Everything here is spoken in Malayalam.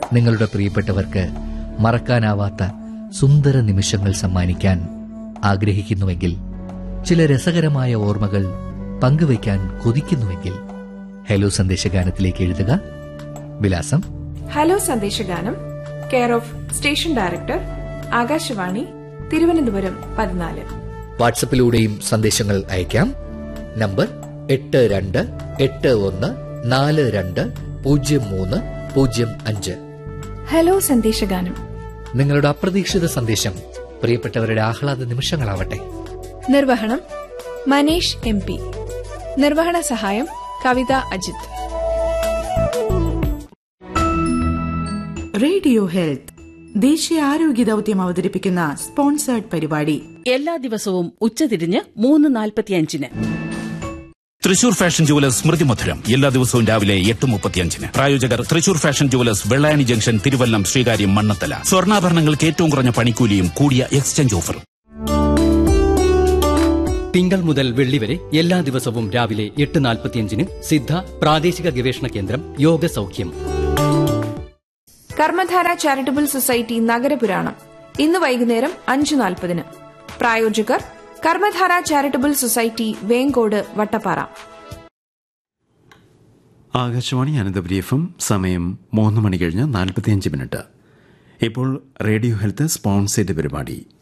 നിങ്ങളുടെ പ്രിയപ്പെട്ടവർക്ക് മറക്കാനാവാത്ത സുന്ദര നിമിഷങ്ങൾ സമ്മാനിക്കാൻ ആഗ്രഹിക്കുന്നുവെങ്കിൽ ചില രസകരമായ ഓർമ്മകൾ പങ്കുവയ്ക്കാൻ കൊതിക്കുന്നുവെങ്കിൽ ഹലോ സന്ദേശഗാനത്തിലേക്ക് എഴുതുക വിലാസം ഹലോ സന്ദേശഗാനം care of station director Akashvani Thiruvananthapuram പതിനാല് വാട്സപ്പിലൂടെയും സന്ദേശങ്ങൾ അയക്കാം നമ്പർ എട്ട് രണ്ട് എട്ട് ഒന്ന് നാല് രണ്ട് പൂജ്യം മൂന്ന് പൂജ്യം അഞ്ച് ഹലോ സന്ദേശഗാനം നിങ്ങളുടെ അപ്രതീക്ഷിത സന്ദേശം പ്രിയപ്പെട്ടവരുടെ ആഹ്ലാദ നിമിഷങ്ങളാവട്ടെ നിർവഹണം മനീഷ് എം പി നിർവഹണ സഹായം കവിത അജിത് റേഡിയോ ഹെൽത്ത് ദേശീയ ആരോഗ്യ ദൌത്യം അവതരിപ്പിക്കുന്ന സ്പോൺസേർഡ് പരിപാടി എല്ലാ ദിവസവും ഉച്ചതിരിഞ്ഞ് മൂന്ന് നാൽപ്പത്തിയഞ്ചിന് തൃശൂർ ഫാഷൻ ജുവലേഴ്സ് സ്മൃതി മധുരം എല്ലാ ദിവസവും രാവിലെ എട്ട് മുപ്പത്തിയഞ്ചിന് പ്രായോജകർ Thrissur fashion jewellers Vellayani junction Thiruvallam Sreekaryam Mannanthala സ്വർണ്ണാഭരണങ്ങൾക്ക് ഏറ്റവും കുറഞ്ഞ പണിക്കൂലിയും കൂടിയ എക്സ്ചേഞ്ച് ഓഫറും തിങ്കൾ മുതൽ വെള്ളി വരെ എല്ലാ ദിവസവും രാവിലെ എട്ട് നാൽപ്പത്തിയഞ്ചിന് സിദ്ധ പ്രാദേശിക ഗവേഷണ കേന്ദ്രം യോഗ സൗഖ്യം കർമ്മധാര ചാരിറ്റബിൾ സൊസൈറ്റി നഗരപുരാണം ഇന്ന് വൈകുന്നേരം അഞ്ചു നാൽപ്പതിന് പ്രായോജകർ Karmadhara charitable society Vengode Vattappara Akashvani Ananthapuri F M സമയം മൂന്ന് മണി കഴിഞ്ഞ് നാൽപ്പത്തിയഞ്ച് മിനിറ്റ് ഇപ്പോൾ റേഡിയോ ഹെൽത്ത് സ്പോൺസേഡ് പരിപാടി